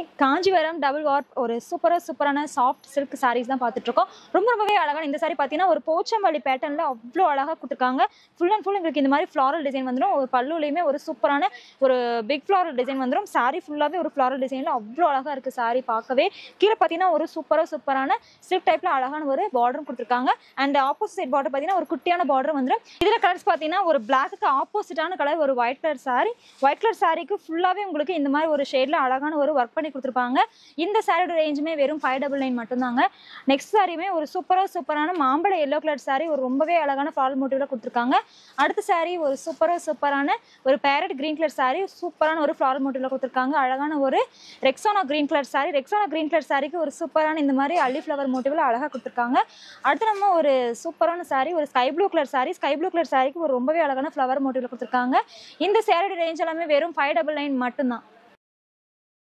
Kanjeevaram double warp ஒரு சூப்பராக சூப்பரான சாஃப்ட் சில்க் sarees தான் பார்த்துட்டு இருக்கோம் ரொம்ப ரொம்பவே அழகான இந்த saree பார்த்தீங்கன்னா ஒரு போச்சம்பள்ளி பேட்டர்னில் அவ்வளோ அழகாக கொடுத்துருக்காங்க ஃபுல் அண்ட் ஃபுல் உங்களுக்கு இந்த மாதிரி ஃப்ளாரல் டிசைன் வந்துடும் ஒரு பல்லுலையுமே ஒரு சூப்பரான ஒரு பிக் ஃப்ளாரல் டிசைன் வந்துடும் saree ஃபுல்லாகவே ஒரு ஃப்ளாரல் டிசைனில் அவ்வளோ அழகாக இருக்குது saree பார்க்கவே கீழே பார்த்தீங்கன்னா ஒரு சூப்பராக சூப்பரான சில்க் டைப்பில் அழகான ஒரு பார்டரும் கொடுத்துருக்காங்க அண்ட் ஆப்போசிட் சைட் பார்டர் பார்த்தீங்கன்னா ஒரு குட்டியான பார்டர் வந்துடும் இதில் கலர்ஸ் பார்த்தீங்கன்னா ஒரு பிளாக்கு ஆப்போசிட்டான கலர் ஒரு white colour saree white colour சாரீக்கு ஃபுல்லாகவே உங்களுக்கு இந்த மாதிரி ஒரு ஷேடில் அழகான ஒரு ஒர்க் பண்ணி கொடுத்துருப்பாங்க இந்த சாரியோட ரேஞ்சுமே வெறும் ஃபைவ் டபுள் நைன் மட்டும்தாங்க நெக்ஸ்ட் சாரியுமே ஒரு சூப்பராக சூப்பரான மாம்பழ எல்லோ கலர் saree ஒரு ரொம்பவே அழகான ஃபால் மோட்டிவில் கொடுத்துருக்காங்க அடுத்த saree ஒரு சூப்பராக சூப்பரான ஒரு பேரட் கிரீன் கலர் saree சூப்பரான ஒரு ஃப்ளாரல் மோட்டிவில் கொடுத்துருக்காங்க அழகான ஒரு ரெக்ஸானா கிரீன் கலர் saree ரெக்ஸானா கிரீன் கலர் சாரிக்கு ஒரு சூப்பரான இந்த மாதிரி அள்ளி ஃப்ளவர் மோட்டிவில் அழகாக கொடுத்துருக்காங்க அடுத்து நம்ம ஒரு சூப்பரான saree ஒரு sky blue colour saree sky blue colour சாரிக்கு ஒரு ரொம்பவே அழகான ஃப்ளவர் மோட்டிவில் கொடுத்துருக்காங்க இந்த சேரீட ரேஞ்ச் எல்லாமே வெறும் ஃபைவ் டபுள் நைன் மட்டும்தான்